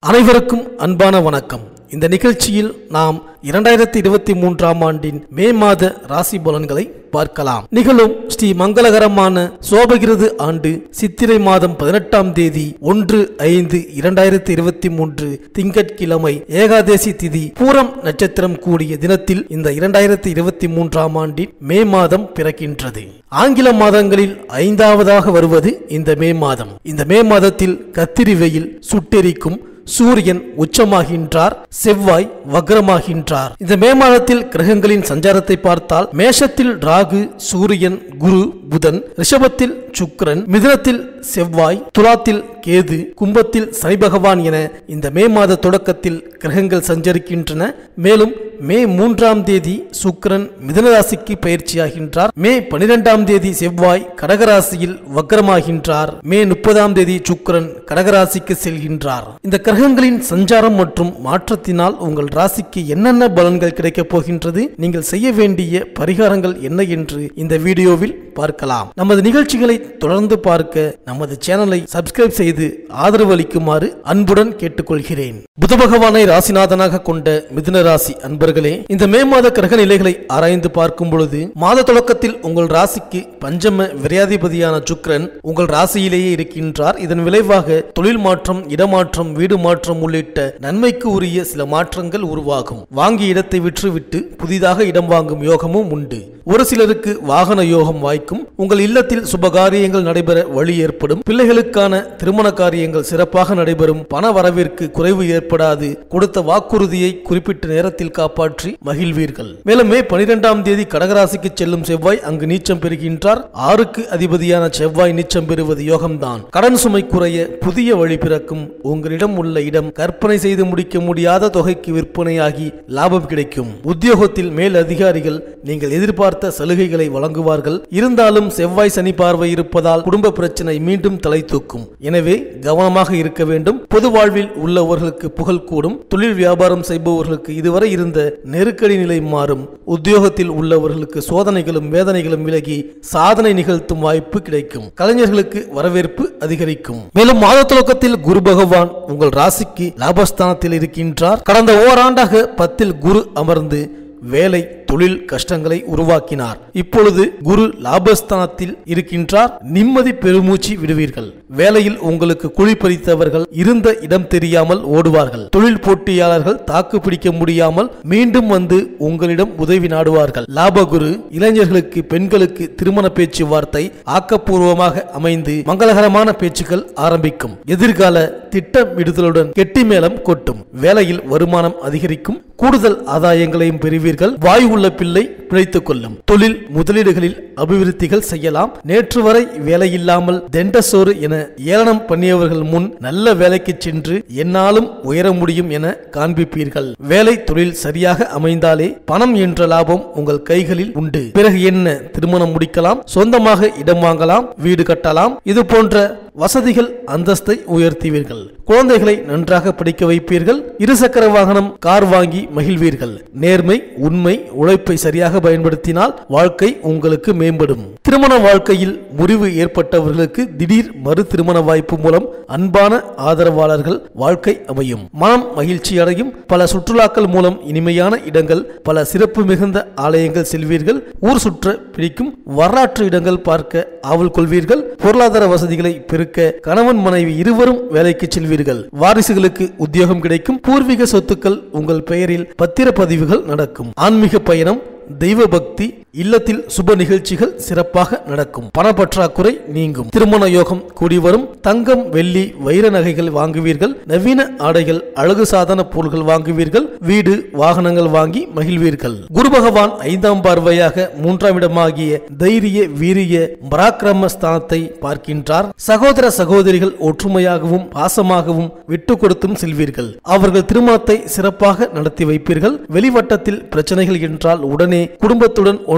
அனைவருக்கும் அன்பான வணக்கம் இந்த நிகழ்ச்சியில் நாம் இரண்டாயிரத்தி இருபத்தி மூன்றாம் ஆண்டின் மே மாத ராசி பலன்களை பார்க்கலாம் நிகழும் ஸ்ரீ மங்களகரமான சோபகிருது ஆண்டு சித்திரை மாதம் பதினெட்டாம் தேதி ஒன்று ஐந்து இரண்டாயிரத்தி இருபத்தி மூன்று திங்கட்கிழமை ஏகாதேசி திதி பூரம் நட்சத்திரம் கூடிய தினத்தில் இந்த இரண்டாயிரத்தி இருபத்தி மூன்றாம் ஆண்டின் மே மாதம் பிறக்கின்றது ஆங்கில மாதங்களில் ஐந்தாவதாக வருவது இந்த மே மாதம் இந்த மே மாதத்தில் கத்திரி வெயில் சுட்டெரிக்கும் சூரியன் உச்சமாகின்றார் செவ்வாய் வக்ரமாகின்றார் இந்த மே மாதத்தில் கிரகங்களின் சஞ்சாரத்தை பார்த்தால் மேஷத்தில் ராகு சூரியன் குரு புதன் ரிஷபத்தில் சுக்கிரன் மிதுனத்தில் செவ்வாய் துலாத்தில் கேது கும்பத்தில் சனி பகவான் என இந்த மே மாத தொடக்கத்தில் கிரகங்கள் சஞ்சரிக்கின்றன மேலும் மே மூன்றாம் தேதி சுக்கிரன் மிதுன ராசிக்கு பயிற்சியாகின்றார் மே பனிரெண்டாம் தேதி செவ்வாய் கடகராசியில் வக்ரமாகின்றார் மே முப்பதாம் தேதி சுக்கிரன் கடகராசிக்கு செல்கின்றார் இந்த கிரகங்களின் சஞ்சாரம் மற்றும் மாற்றத்தினால் உங்கள் ராசிக்கு என்னென்ன பலன்கள் கிடைக்கப் போகின்றது நீங்கள் செய்ய வேண்டிய பரிகாரங்கள் என்ன என்று இந்த வீடியோவில் பார்க்கலாம் நமது நிகழ்ச்சிகளை தொடர்ந்து பார்க்க நமது சேனலை சப்ஸ்கிரைப் செய்து ஆதரவு அளிக்குமாறு அன்புடன் கேட்டுக்கொள்கிறேன் புத பகவானை ராசிநாதனாக கொண்ட மிதுன ராசி அன்பர்களே இந்த மே மாத கிரக நிலைகளை ஆராய்ந்து பார்க்கும் பொழுது மாத தொடக்கத்தில் உங்கள் ராசிக்கு பஞ்சம விரையாதிபதியான சுக்கிரன் உங்கள் ராசியிலேயே இருக்கின்றார் இதன் விளைவாக தொழில் மாற்றம் இடமாற்றம் வீடு மாற்றம் உள்ளிட்ட நன்மைக்கு உரிய சில மாற்றங்கள் உருவாகும் வாங்கிய இடத்தை விற்றுவிட்டு புதிதாக இடம் வாங்கும் யோகமும் உண்டு ஒரு சிலருக்கு வாகன யோகம் வாய்க்கும் உங்கள் இல்லத்தில் சுபகாரியங்கள் நடைபெற வழி ஏற்படும் பிள்ளைகளுக்கான திருமண காரியங்கள் சிறப்பாக நடைபெறும் பண வரவிற்கு குறைவு ஏற்படாது கொடுத்த வாக்குறுதியை குறிப்பிட்ட நேரத்தில் காப்பாற்றி மகிழ்வீர்கள் மேலும் மே பனிரெண்டாம் தேதி கடகராசிக்கு செல்லும் செவ்வாய் அங்கு நீச்சம் பெறுகின்றார் ஆறுக்கு அதிபதியான செவ்வாய் நீச்சம் பெறுவது யோகம்தான் கடன் சுமை குறைய புதிய வழி பிறக்கும் உங்களிடம் உள்ள இடம் கற்பனை செய்து முடிக்க முடியாத தொகைக்கு விற்பனையாகி லாபம் கிடைக்கும் உத்தியோகத்தில் மேல் அதிகாரிகள் நீங்கள் எதிர்பார்த்த சலுகைகளை வழங்குவார்கள் இருந்தாலும் செவ்வாய் சனி பார்வை இருப்பதால் குடும்ப பிரச்சனை மீண்டும் தலை தூக்கும் எனவே கவனமாக இருக்க வேண்டும் பொது வாழ்வில் உள்ளவர்களுக்கு புகழ் கூடும் தொழில் வியாபாரம் செய்பவர்களுக்கு இதுவரை இருந்த நெருக்கடி நிலை மாறும் உத்தியோகத்தில் உள்ளவர்களுக்கு சோதனைகளும் வேதனைகளும் விலகி சாதனை நிகழ்த்தும் வாய்ப்பு கிடைக்கும் கலைஞர்களுக்கு வரவேற்பு அதிகரிக்கும் மேலும் மாத துவக்கத்தில் குரு பகவான் உங்கள் ராசிக்கு லாபஸ்தானத்தில் இருக்கின்றார் கடந்த ஓராண்டாக பத்தில் குரு அமர்ந்து வேலை தொழில் கஷ்டங்களை உருவாக்கினார் இப்பொழுது குரு லாபஸ்தானத்தில் இருக்கின்றார் நிம்மதி பெருமூச்சு விடுவீர்கள் வேலையில் உங்களுக்கு குழி பறித்தவர்கள் இருந்த இடம் தெரியாமல் ஓடுவார்கள் தொழில் போட்டியாளர்கள் தாக்கு பிடிக்க முடியாமல் மீண்டும் வந்து உங்களிடம் உதவி நாடுவார்கள் லாபகுரு இளைஞர்களுக்கு பெண்களுக்கு திருமண பேச்சுவார்த்தை ஆக்கப்பூர்வமாக அமைந்து மங்களகரமான பேச்சுக்கள் ஆரம்பிக்கும் எதிர்கால திட்டமிடுதலுடன் கெட்டி மேளம் கொட்டும் வேலையில் வருமானம் அதிகரிக்கும் கூடுதல் ஆதாயங்களையும் பெறுவீர்கள் வாய் உள்ள பிள்ளை பிழைத்துக் கொள்ளும் தொழில் முதலீடுகளில் அபிவிருத்திகள் செய்யலாம் நேற்று வரை வேலையில்லாமல் தெண்டசோறு என ஏளனம் பண்ணியவர்கள் முன் நல்ல வேலைக்கு சென்று என்னாலும் உயர முடியும் என காண்பிப்பீர்கள் வேலை தொழில் சரியாக அமைந்தாலே பணம் என்ற லாபம் உங்கள் கைகளில் உண்டு பிறகு என்ன திருமணம் முடிக்கலாம் சொந்தமாக இடம் வாங்கலாம் வீடு கட்டலாம் இது போன்ற வசதிகள் அந்தஸ்தை உயர்த்துவீர்கள் குழந்தைகளை நன்றாக படிக்க வைப்பீர்கள் இருசக்கர வாகனம் கார் வாங்கி மகிழ்வீர்கள் நேர்மை உண்மை உழைப்பை சரியாக பயன்படுத்தினால் வாழ்க்கை உங்களுக்கு மேம்படும் திருமண வாழ்க்கையில் முறிவு ஏற்பட்டவர்களுக்கு திடீர் மறு திருமண வாய்ப்பு மூலம் அன்பான ஆதரவாளர்கள் வாழ்க்கை அமையும் மனம் மகிழ்ச்சி அடையும் பல சுற்றுலாக்கள் மூலம் இனிமையான இடங்கள் பல சிறப்பு மிகுந்த ஆலயங்கள் செல்வீர்கள் ஊர் சுற்ற பிடிக்கும் வரலாற்று இடங்கள் பார்க்க ஆவல் கொள்வீர்கள் பொருளாதார வசதிகளை பெருக்க கணவன் மனைவி இருவரும் வேலைக்கு செல்வீர்கள் வாரிசுகளுக்கு உத்தியோகம் கிடைக்கும் பூர்வீக சொத்துக்கள் உங்கள் பெயரில் பத்திரப்பதிவுகள் நடக்கும் ஆன்மீக பயணம் தெய்வ பக்தி இல்லத்தில் சுப நிகழ்ச்சிகள் சிறப்பாக நடக்கும் பணப்பற்றாக்குறை நீங்கும் திருமண யோகம் கூடி வரும் தங்கம் வெள்ளி வைர நகைகள் வாங்குவீர்கள் நவீன ஆடைகள் அழகு சாதன பொருள்கள் வாங்குவீர்கள் வீடு வாகனங்கள் வாங்கி மகிழ்வீர்கள் குரு பகவான் ஐந்தாம் பார்வையாக மூன்றாம் இடமாகிய தைரிய வீரிய பராக்கிரம ஸ்தானத்தை பார்க்கின்றார் சகோதர சகோதரிகள் ஒற்றுமையாகவும் பாசமாகவும் விட்டு கொடுத்தும் செல்வீர்கள் அவர்கள் திருமணத்தை சிறப்பாக நடத்தி வைப்பீர்கள் வெளிவட்டத்தில் பிரச்சனைகள் என்றால் உடனே குடும்பத்துடன் ஒன்று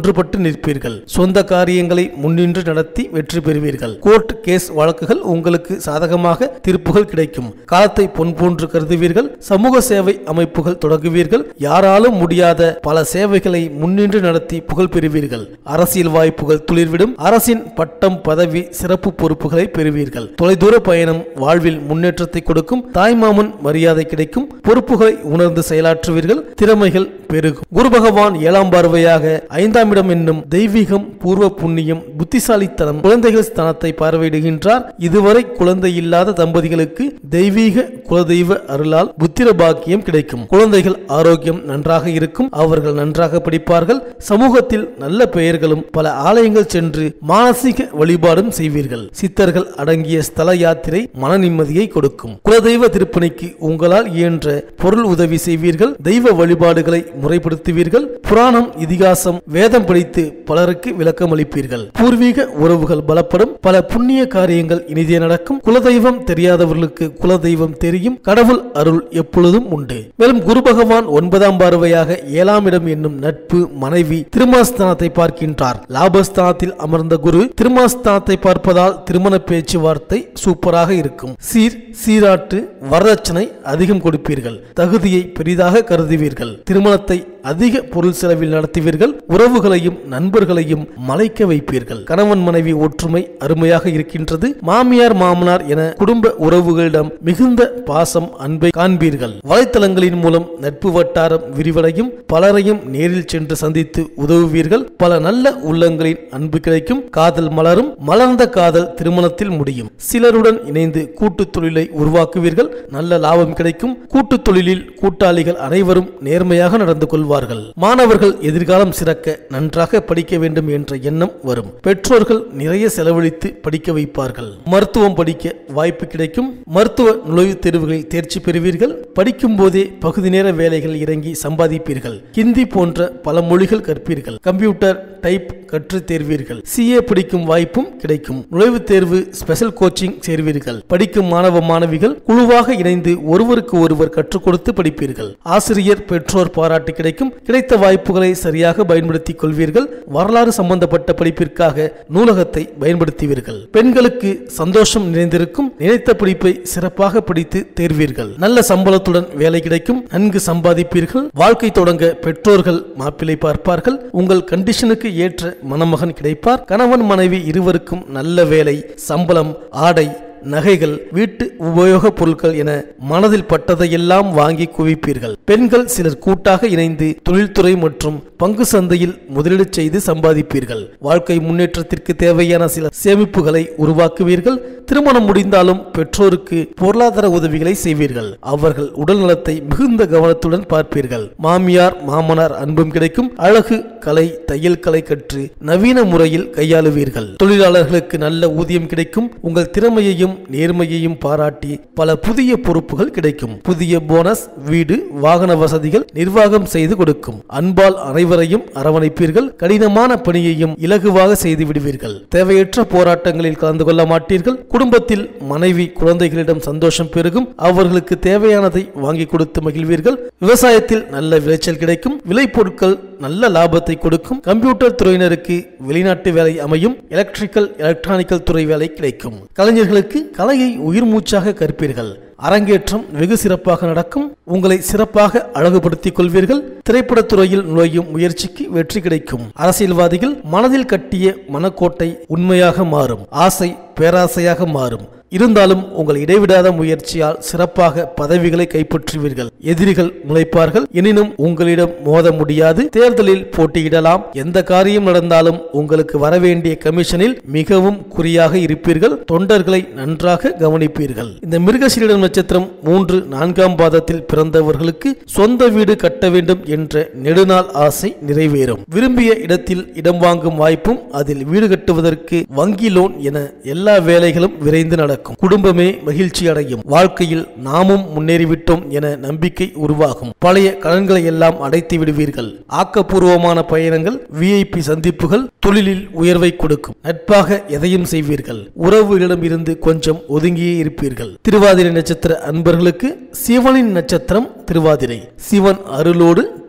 ஒன்றுபட்டு நிற்பீர்கள் சொந்த காரியங்களை முன்னின்று நடத்தி வெற்றி பெறுவீர்கள் கோர்ட் கேஸ் வழக்குகள் உங்களுக்கு சாதகமாக தீர்ப்புகள் கிடைக்கும் காலத்தை பொன் போன்று கருதுவீர்கள் சமூக சேவை அமைப்புகள் தொடங்குவீர்கள் யாராலும் முடியாத பல சேவைகளை முன்னின்று நடத்தி புகழ் பெறுவீர்கள் அரசியல் வாய்ப்புகள் துளிர்விடும் அரசின் பட்டம் பதவி சிறப்பு பொறுப்புகளை பெறுவீர்கள் தொலைதூர பயணம் வாழ்வில் முன்னேற்றத்தை கொடுக்கும் தாய்மாமன் மரியாதை கிடைக்கும் பொறுப்புகளை உணர்ந்து செயலாற்றுவீர்கள் திறமைகள் பெருகும் குரு பகவான் ஏழாம் பார்வையாக ஐந்தாம் இடம் என்னும் தெய்வீகம் பூர்வ புண்ணியம் புத்திசாலித்தனம் குழந்தைகள் ஸ்தானத்தை பார்வையிடுகின்றார் இதுவரை குழந்தை இல்லாத தம்பதிகளுக்கு தெய்வீக குலதெய்வ அருளால் புத்திர பாக்கியம் கிடைக்கும் குழந்தைகள் ஆரோக்கியம் நன்றாக இருக்கும் அவர்கள் நன்றாக படிப்பார்கள் சமூகத்தில் நல்ல பெயர்களும் பல ஆலயங்கள் சென்று மானசீக வழிபாடும் செய்வீர்கள் சித்தர்கள் அடங்கிய ஸ்தல யாத்திரை மன நிம்மதியை கொடுக்கும் குலதெய்வ திருப்பணிக்கு உங்களால் இயன்ற பொருள் உதவி செய்வீர்கள் தெய்வ வழிபாடுகளை முறைப்படுத்துவீர்கள் புராணம் இதிகாசம் வேதம் படித்து பலருக்கு விளக்கம் அளிப்பீர்கள் பூர்வீக உறவுகள் பலப்படும் பல புண்ணிய காரியங்கள் இனிதே நடக்கும் குலதெய்வம் தெரியாதவர்களுக்கு குலதெய்வம் தெரியும் கடவுள் அருள் எப்பொழுதும் உண்டு மேலும் குரு பகவான் ஒன்பதாம் பார்வையாக ஏழாம் இடம் என்னும் நட்பு மனைவி திருமணஸ்தானத்தை பார்க்கின்றார் லாபஸ்தானத்தில் அமர்ந்த குரு திருமணஸ்தானத்தை பார்ப்பதால் திருமண பேச்சுவார்த்தை சூப்பராக இருக்கும் சீர் சீராட்டு வரதட்சணை அதிகம் கொடுப்பீர்கள் தகுதியை பெரிதாக கருதுவீர்கள் திருமணத்தை அதிக பொருள் செலவில் நடத்துவீர்கள் உறவுகளையும் நண்பர்களையும் மலைக்க வைப்பீர்கள் கணவன் மனைவி ஒற்றுமை அருமையாக இருக்கின்றது மாமியார் மாமனார் என குடும்ப உறவுகளிடம் மிகுந்த பாசம் அன்பை காண்பீர்கள் வலைத்தளங்களின் மூலம் நட்பு வட்டாரம் விரிவடையும் பலரையும் நேரில் சென்று சந்தித்து உதவுவீர்கள் பல நல்ல உள்ளங்களின் அன்பு கிடைக்கும் காதல் மலரும் மலர்ந்த காதல் திருமணத்தில் முடியும் சிலருடன் இணைந்து கூட்டு தொழிலை உருவாக்குவீர்கள் நல்ல லாபம் கிடைக்கும் கூட்டு தொழிலில் கூட்டாளிகள் அனைவரும் நேர்மையாக நடந்து கொள்வார்கள் மாணவர்கள் எதிர்காலம் சிறக்க நன்றாக படிக்க வேண்டும் என்ற எண்ணம் வரும் பெற்றோர்கள் நிறைய செலவழித்து படிக்க வைப்பார்கள் மருத்துவம் படிக்க வாய்ப்பு கிடைக்கும் மருத்துவ நுழைவுத் தேர்வுகளில் தேர்ச்சி பெறுவீர்கள் படிக்கும் போதே பகுதி நேர வேலைகள் இறங்கி சம்பாதிப்பீர்கள் ஹிந்தி போன்ற பல மொழிகள் கற்பீர்கள் கம்ப்யூட்டர் டைப் கற்று தேர்வீர்கள் சிஏ படிக்கும் வாய்ப்பும் கிடைக்கும் நுழைவுத் தேர்வு ஸ்பெஷல் கோச்சிங் சேர்வீர்கள் படிக்கும் மாணவ மாணவிகள் குழுவாக இணைந்து ஒருவருக்கு ஒருவர் கற்றுக் கொடுத்து படிப்பீர்கள் ஆசிரியர் பெற்றோர் பாராட்டு கிடைக்கும் கிடைத்த வாய்ப்புகளை சரியாக பயன்படுத்திக் கொள்வீர்கள் வரலாறு சம்பந்தப்பட்ட படிப்பிற்காக நூலகத்தை பயன்படுத்துவீர்கள் பெண்களுக்கு சந்தோஷம் நிறைந்திருக்கும் நினைத்த படிப்பை சிறப்பாக படித்து தேர்வீர்கள் நல்ல சம்பளத்துடன் வேலை கிடைக்கும் நன்கு சம்பாதிப்பீர்கள் வாழ்க்கை தொடங்க பெற்றோர்கள் மாப்பிள்ளை பார்ப்பார்கள் உங்கள் கண்டிஷனுக்கு ஏற்ற மணமகன் கிடைப்பார் கணவன் மனைவி இருவருக்கும் நல்ல வேலை சம்பளம் ஆடை நகைகள் வீட்டு உபயோகப் பொருட்கள் என மனதில் பட்டதையெல்லாம் வாங்கி குவிப்பீர்கள் பெண்கள் சிலர் கூட்டாக இணைந்து தொழில்துறை மற்றும் பங்கு சந்தையில் முதலீடு செய்து சம்பாதிப்பீர்கள் வாழ்க்கை முன்னேற்றத்திற்கு தேவையான சில சேமிப்புகளை உருவாக்குவீர்கள் திருமணம் முடிந்தாலும் பெற்றோருக்கு பொருளாதார உதவிகளை செய்வீர்கள் அவர்கள் உடல் நலத்தை மிகுந்த கவனத்துடன் பார்ப்பீர்கள் மாமியார் மாமனார் அன்பும் கிடைக்கும் அழகு கலை தையல் கலை கற்று நவீன முறையில் கையாளுவீர்கள் தொழிலாளர்களுக்கு நல்ல ஊதியம் கிடைக்கும் உங்கள் திறமையையும் நேர்மையையும் பாராட்டி பல புதிய பொறுப்புகள் கிடைக்கும் புதிய போனஸ் வீடு வாகன வசதிகள் நிர்வாகம் செய்து கொடுக்கும் அன்பால் அனைவரையும் அரவணைப்பீர்கள் கடினமான பணியையும் இலகுவாக செய்து விடுவீர்கள் தேவையற்ற போராட்டங்களில் கலந்து கொள்ள மாட்டீர்கள் குடும்பத்தில் மனைவி குழந்தைகளிடம் சந்தோஷம் பெருகும் அவர்களுக்கு தேவையானதை வாங்கி கொடுத்து மகிழ்வீர்கள் விவசாயத்தில் நல்ல விளைச்சல் கிடைக்கும் விளைபொருட்கள் நல்ல லாபத்தை கொடுக்கும் கம்ப்யூட்டர் துறையினருக்கு வெளிநாட்டு வேலை அமையும் எலக்ட்ரிக்கல் எலக்ட்ரானிக்கல் துறை வேலை கிடைக்கும் கலைஞர்களுக்கு கலையை உயிர் மூச்சாக கற்பீர்கள் அரங்கேற்றம் வெகு சிறப்பாக நடக்கும் உங்களை சிறப்பாக அழகுபடுத்திக் கொள்வீர்கள் திரைப்படத் துறையில் நுழையும் முயற்சிக்கு வெற்றி கிடைக்கும் அரசியல்வாதிகள் மனதில் கட்டிய மனக்கோட்டை உண்மையாக மாறும் ஆசை பேராசையாக மாறும் இருந்தாலும் உங்கள் இடைவிடாத முயற்சியால் சிறப்பாக பதவிகளை கைப்பற்றுவீர்கள் எதிரிகள் முளைப்பார்கள் எனினும் உங்களிடம் மோத முடியாது தேர்தலில் போட்டியிடலாம் எந்த காரியம் நடந்தாலும் உங்களுக்கு வரவேண்டிய கமிஷனில் மிகவும் குறியாக இருப்பீர்கள் தொண்டர்களை நன்றாக கவனிப்பீர்கள் இந்த மிருகசீரிடம் நட்சத்திரம் மூன்று நான்காம் பாதத்தில் பிறந்தவர்களுக்கு சொந்த வீடு கட்ட வேண்டும் என்ற நெடுநாள் ஆசை நிறைவேறும் விரும்பிய இடத்தில் இடம் வாங்கும் வாய்ப்பும் அதில் வீடு கட்டுவதற்கு வங்கி லோன் என எல்லா வேலைகளும் விரைந்து நடக்கும் குடும்பமே மகிழ்ச்சி அடையும் வாழ்க்கையில் நாமும் முன்னேறிவிட்டோம் என நம்பிக்கை உருவாகும் பழைய கடன்களை எல்லாம் அடைத்து விடுவீர்கள் ஆக்கப்பூர்வமான பயணங்கள் விஐபி சந்திப்புகள் தொழிலில் உயர்வை கொடுக்கும் நட்பாக எதையும் செய்வீர்கள் உறவுகளிடம் இருந்து கொஞ்சம் ஒதுங்கியே இருப்பீர்கள் திருவாதிரை நட்சத்திர அன்பர்களுக்கு சிவனின் நட்சத்திரம் திருவாதிரை சிவன் அருளோடு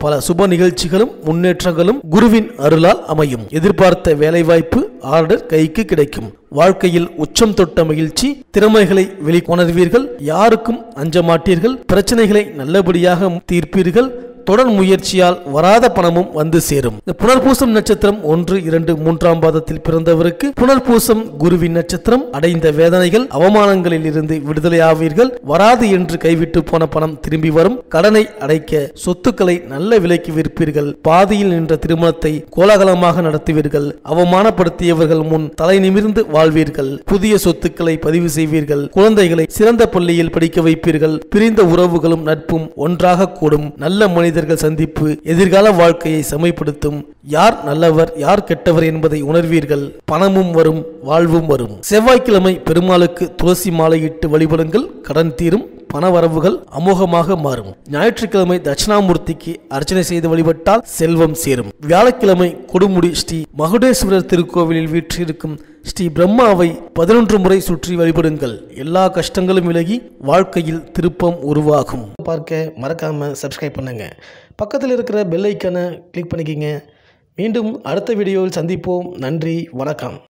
பல சுப நிகழ்ச்சிகளும் முன்னேற்றங்களும் குருவின் அருளால் அமையும் எதிர்பார்த்த வேலைவாய்ப்பு ஆர்டர் கைக்கு கிடைக்கும் வாழ்க்கையில் உச்சம் தொட்ட மகிழ்ச்சி திறமைகளை வெளிக்கொணர்வீர்கள் யாருக்கும் அஞ்ச மாட்டீர்கள் பிரச்சனைகளை நல்லபடியாக தீர்ப்பீர்கள் தொடர் முயற்சியால் வராத பணமும் வந்து சேரும் இந்த புனர்பூசம் நட்சத்திரம் ஒன்று இரண்டு மூன்றாம் பாதத்தில் பிறந்தவருக்கு புனர்பூசம் குருவின் நட்சத்திரம் அடைந்த வேதனைகள் அவமானங்களில் இருந்து விடுதலையாவீர்கள் வராது என்று கைவிட்டு போன பணம் திரும்பி வரும் கடனை அடைக்க சொத்துக்களை நல்ல விலைக்கு விற்பீர்கள் பாதியில் நின்ற திருமணத்தை கோலாகலமாக நடத்துவீர்கள் அவமானப்படுத்தியவர்கள் முன் தலை நிமிர்ந்து வாழ்வீர்கள் புதிய சொத்துக்களை பதிவு செய்வீர்கள் குழந்தைகளை சிறந்த பள்ளியில் படிக்க வைப்பீர்கள் பிரிந்த உறவுகளும் நட்பும் ஒன்றாக கூடும் நல்ல மனிதர்கள் சந்திப்பு எதிர்கால வாழ்க்கையை செமைப்படுத்தும் யார் நல்லவர் யார் கெட்டவர் என்பதை உணர்வீர்கள் பணமும் வரும் வாழ்வும் வரும் செவ்வாய்க்கிழமை பெருமாளுக்கு துளசி மாலையிட்டு வழிபடுங்கள் கடன் தீரும் பணவரவுகள் அமோகமாக மாறும் ஞாயிற்றுக்கிழமை தட்சிணாமூர்த்திக்கு அர்ச்சனை செய்து வழிபட்டால் செல்வம் சேரும் வியாழக்கிழமை கொடுமுடி ஸ்ரீ மகுடேஸ்வரர் திருக்கோவிலில் வீற்றிருக்கும் ஸ்ரீ பிரம்மாவை பதினொன்று முறை சுற்றி வழிபடுங்கள் எல்லா கஷ்டங்களும் விலகி வாழ்க்கையில் திருப்பம் உருவாகும் பார்க்க மறக்காம சப்ஸ்கிரைப் பண்ணுங்க பக்கத்தில் இருக்கிற பெல் ஐக்கானை கிளிக் பண்ணிக்கிங்க மீண்டும் அடுத்த வீடியோவில் சந்திப்போம் நன்றி வணக்கம்